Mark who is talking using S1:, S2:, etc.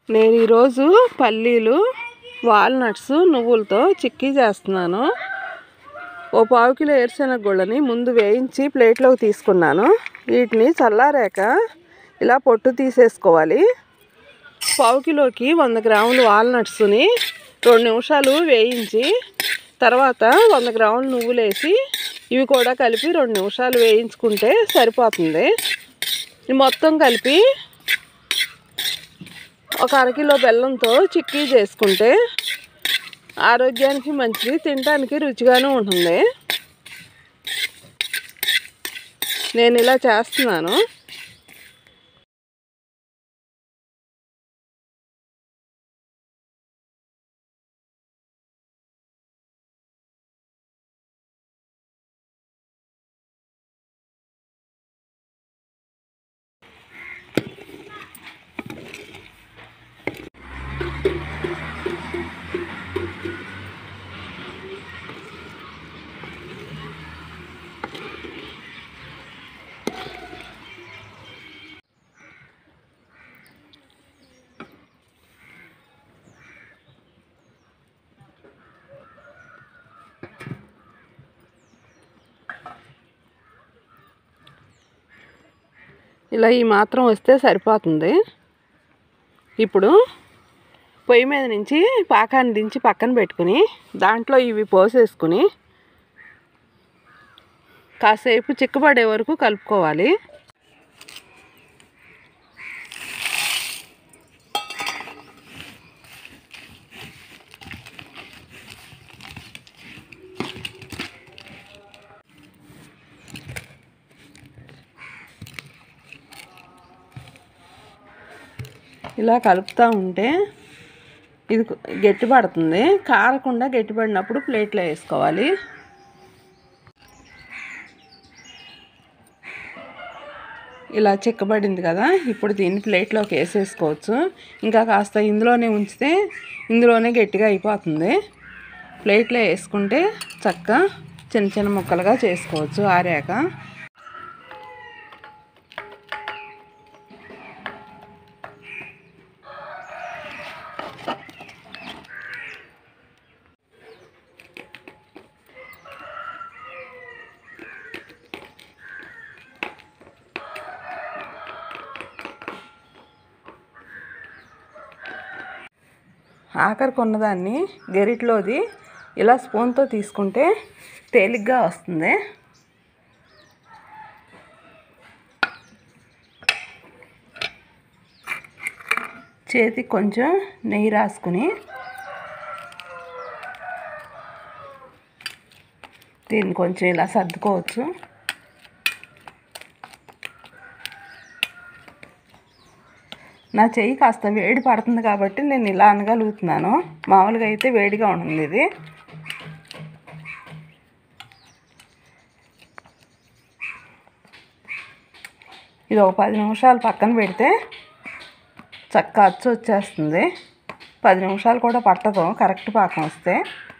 S1: నేను ఈరోజు పల్లీలు వాల్నట్స్ నువ్వులతో చిక్కీ చేస్తున్నాను ఓ పావు కిలో ఏరుశనగ గుళ్ళని ముందు వేయించి ప్లేట్లోకి తీసుకున్నాను వీటిని చల్లారాక ఇలా పొట్టు తీసేసుకోవాలి పావు కిలోకి వంద గ్రాములు వాల్నట్స్ని రెండు నిమిషాలు వేయించి తర్వాత వంద గ్రాములు నువ్వులు వేసి ఇవి కూడా కలిపి రెండు నిమిషాలు వేయించుకుంటే సరిపోతుంది ఇది మొత్తం కలిపి ఒక అరకిలో బెల్లంతో చిక్కీ చేసుకుంటే ఆరోగ్యానికి మంచిది తినడానికి రుచిగాను ఉంటుంది నేను ఇలా చేస్తున్నాను ఇలా ఈ మాత్రం వస్తే సరిపోతుంది ఇప్పుడు పొయ్యి మీద నుంచి పాకాన్ని దించి పక్కన పెట్టుకుని దాంట్లో ఇవి పోసేసుకుని కాసేపు చిక్కబడే వరకు కలుపుకోవాలి ఇలా కలుపుతూ ఉంటే ఇది గట్టిపడుతుంది కారకుండా గట్టిపడినప్పుడు ప్లేట్లో వేసుకోవాలి ఇలా చిక్కబడింది కదా ఇప్పుడు దీన్ని ప్లేట్లోకి వేసేసుకోవచ్చు ఇంకా కాస్త ఇందులోనే ఉంచితే ఇందులోనే గట్టిగా అయిపోతుంది ప్లేట్లో వేసుకుంటే చక్కగా చిన్న చిన్న ముక్కలుగా చేసుకోవచ్చు ఆరాక ఆఖరికి ఉన్నదాన్ని గరిటలోది ఇలా స్పూన్తో తీసుకుంటే తేలిగ్గా వస్తుంది చేతికి కొంచెం నెయ్యి రాసుకుని దీన్ని కొంచెం ఇలా సర్దుకోవచ్చు నా చెయ్యి కాస్త వేడి పడుతుంది కాబట్టి నేను ఇలా అనగలుగుతున్నాను మామూలుగా అయితే వేడిగా ఉంటుంది ఇది ఇది ఒక పది నిమిషాలు పక్కన పెడితే చక్క అచ్చు వచ్చేస్తుంది పది నిమిషాలు కూడా పట్టదు కరెక్ట్ పాకం వస్తే